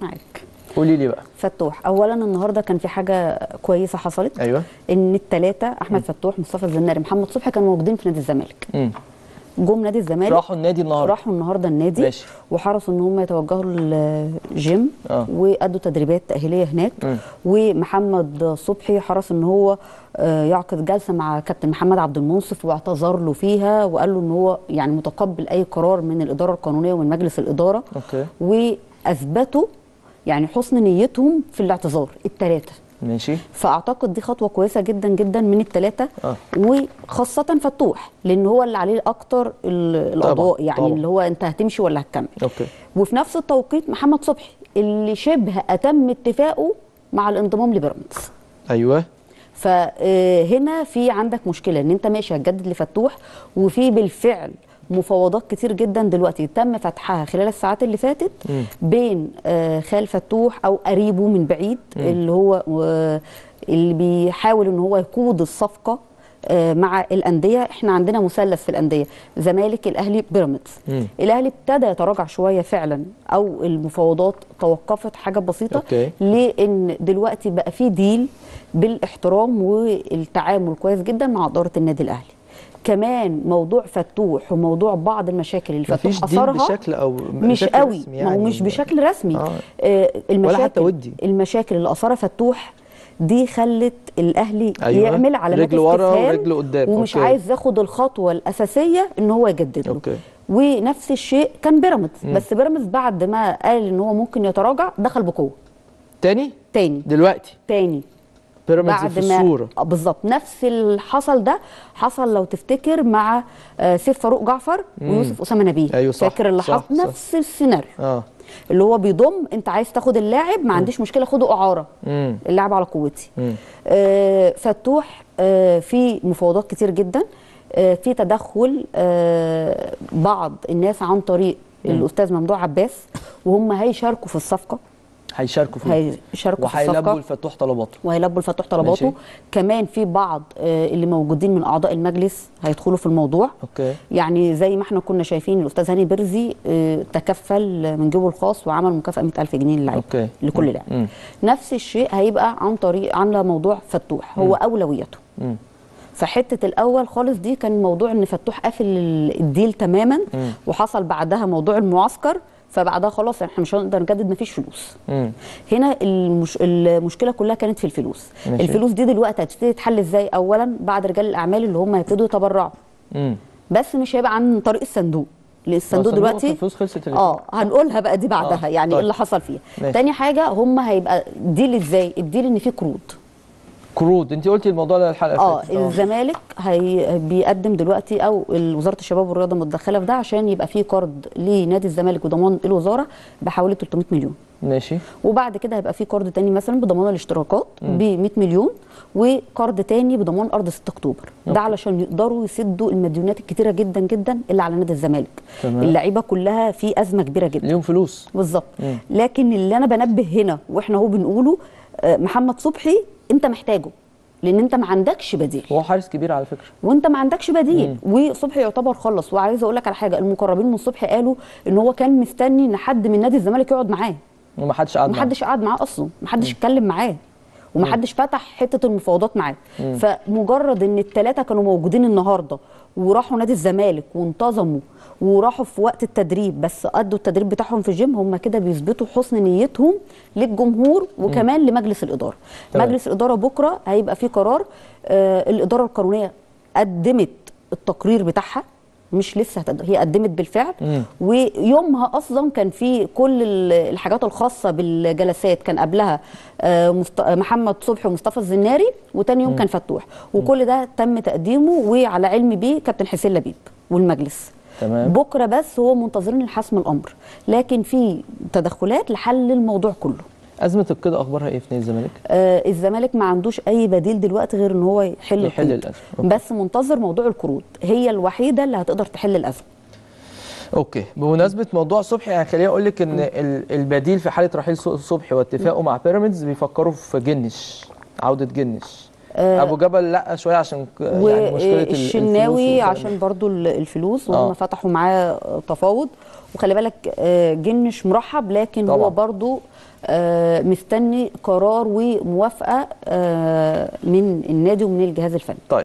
معاك قولي لي بقى فتوح اولا النهارده كان في حاجه كويسه حصلت ايوه ان الثلاثه احمد فتوح مصطفى الزناري محمد صبحي كانوا موجودين في نادي الزمالك امم جم نادي الزمالك راحوا النادي النهارده راحوا النهارده النادي ماشي. وحرصوا ان هم يتوجهوا للجيم آه. وادوا تدريبات تاهيليه هناك مم. ومحمد صبحي حرص ان هو آه، يعقد جلسه مع كابتن محمد عبد المنصف واعتذر له فيها وقال له ان هو يعني متقبل اي قرار من الاداره القانونيه ومن مجلس الاداره اوكي واثبتوا يعني حسن نيتهم في الاعتذار الثلاثه ماشي فاعتقد دي خطوه كويسه جدا جدا من الثلاثه آه. وخاصه فتوح لان هو اللي عليه اكتر ال- الاضواء يعني طبعاً. اللي هو انت هتمشي ولا هتكمل اوكي وفي نفس التوقيت محمد صبحي اللي شبه اتم اتفاقه مع الانضمام لبيراميدز ايوه فهنا في عندك مشكله ان انت ماشي هتجدد لفتوح وفي بالفعل مفاوضات كتير جدا دلوقتي تم فتحها خلال الساعات اللي فاتت مم. بين آه، خال فتوح او قريبه من بعيد اللي هو آه، اللي بيحاول ان هو يقود الصفقه آه، مع الانديه احنا عندنا مثلث في الانديه زمالك الاهلي بيراميدز مم. الاهلي ابتدى يتراجع شويه فعلا او المفاوضات توقفت حاجه بسيطه أوكي. لان دلوقتي بقى في ديل بالاحترام والتعامل كويس جدا مع اداره النادي الاهلي كمان موضوع فتوح وموضوع بعض المشاكل اللي مفيش فتوح دين اثرها بشكل او مش بشكل قوي رسمي ما هو يعني. مش بشكل رسمي آه. آه المشاكل حتى ودي. المشاكل اللي اثرها فتوح دي خلت الاهلي أيوة. يعمل علامات رجل ورا استفهام ورجل قدام. ومش أوكي. عايز ياخد الخطوه الاساسيه ان هو يجدد له أوكي. ونفس الشيء كان بيراميدز بس بيراميدز بعد ما قال ان هو ممكن يتراجع دخل بقوه تاني تاني دلوقتي تاني بيراميدز بعد في ما الصوره آه، بالظبط نفس اللي حصل ده حصل لو تفتكر مع آه، سيف فاروق جعفر ويوسف اسامه نبيه أيوة صح، فاكر اللي صح، حصل صح. نفس السيناريو اه اللي هو بيضم انت عايز تاخد اللاعب ما عنديش مشكله خده اعاره امم اللاعب على قوتي مم. آه فتوح آه في مفاوضات كتير جدا آه في تدخل آه بعض الناس عن طريق الاستاذ ممدوح عباس وهم هيشاركوا في الصفقه هيشاركوا فيه هيشاركوا في وهيلبوا الصفقه الفتوح طلباته وهيلبوا الفتوح طلباته ماشي. كمان في بعض آه، اللي موجودين من اعضاء المجلس هيدخلوا في الموضوع اوكي يعني زي ما احنا كنا شايفين الاستاذ هاني برزي آه، تكفل من جيبه الخاص وعمل مكافاه 100000 جنيه للعيب أوكي. لكل مم. لاعب مم. نفس الشيء هيبقى عن طريق عامله موضوع فتوح هو اولويته مم. فحته الاول خالص دي كان موضوع ان فتوح قافل ال- الديل تماما مم. وحصل بعدها موضوع المعسكر فبعدها خلاص احنا مش هنقدر نجدد مفيش فلوس مم. هنا المش... المشكله كلها كانت في الفلوس ماشي. الفلوس دي دلوقتي هتبتدي تتحل ازاي اولا بعد رجال الاعمال اللي هم هيبتدوا يتبرعوا مم. بس مش هيبقى عن طريق الصندوق لان الصندوق الصندوق دلوقتي الفلوس خلصت اللي اه هنقولها بقى دي بعدها آه، يعني طيب. ايه اللي حصل فيها ماشي. تاني حاجه هم هيبقى ديل ازاي الديل ان في قروض قروض انت قلتي الموضوع ده الحلقه اه اللي فاتت. الزمالك هي بيقدم دلوقتي او وزاره الشباب والرياضه متدخله في ده عشان يبقى في قرض لنادي الزمالك وضمان الوزاره بحوالي 300 مليون ماشي وبعد كده هيبقى في قرض تاني مثلا بضمان الاشتراكات ب 100 مليون وقرض تاني بضمان ارض 6 اكتوبر ده علشان يقدروا يسدوا المديونات الكتيره جدا جدا اللي على نادي الزمالك تمام. اللعيبه كلها في ازمه كبيره جدا ليهم فلوس بالظبط مم. لكن اللي انا بنبه هنا واحنا هو بنقوله آه، محمد صبحي انت محتاجه لان انت ما عندكش بديل هو حارس كبير على فكره وانت ما عندكش بديل وصبحي يعتبر خلص وعايزه اقول لك على حاجه المقربين من صبحي قالوا ان هو كان مستني ان حد من نادي الزمالك يقعد معاه ومحدش قعد معاه. محدش قعد معاه اصلا محدش اتكلم معاه ومحدش فتح حته المفاوضات معاه فمجرد ان الثلاثه كانوا موجودين النهارده وراحوا نادي الزمالك وانتظموا وراحوا في وقت التدريب بس ادوا التدريب بتاعهم في الجيم هم كده بيثبتوا حسن نيتهم للجمهور وكمان لمجلس الاداره تمام. مجلس الاداره بكره هيبقى فيه قرار آه الاداره القانونيه قدمت التقرير بتاعها مش لسه هتقدم هي قدمت بالفعل مم. ويومها اصلا كان في كل ال- الحاجات الخاصه بالجلسات كان قبلها آه، مست- محمد صبحي ومصطفى الزناري وتاني يوم كان فتوح وكل ده تم تقديمه وعلى علم بيه كابتن حسين لبيب والمجلس تمام. بكره بس هو منتظرين لحسم الامر لكن في تدخلات لحل الموضوع كله ازمه القيد اخبارها ايه في نادي الزمالك آه الزمالك ما عندوش اي بديل دلوقتي غير ان هو يحل يحل القيد. الأزمة. أوكي. بس منتظر موضوع القروض هي الوحيده اللي هتقدر تحل الازمه اوكي بمناسبه موضوع صبحي يعني خليني اقول لك ان ال- البديل في حاله رحيل ص- صبحي واتفاقه مع بيراميدز بيفكروا في جنش عوده جنش ابو جبل لا شويه عشان ك- يعني مشكله ال- الفلوس والشناوي والكلام عشان برضو ال- الفلوس آه. وهم فتحوا معاه تفاوض وخلي بالك آه، جنش مرحب لكن طبعاً. هو برضو آه، مستني قرار وموافقه آه، من النادي ومن الجهاز الفني طيب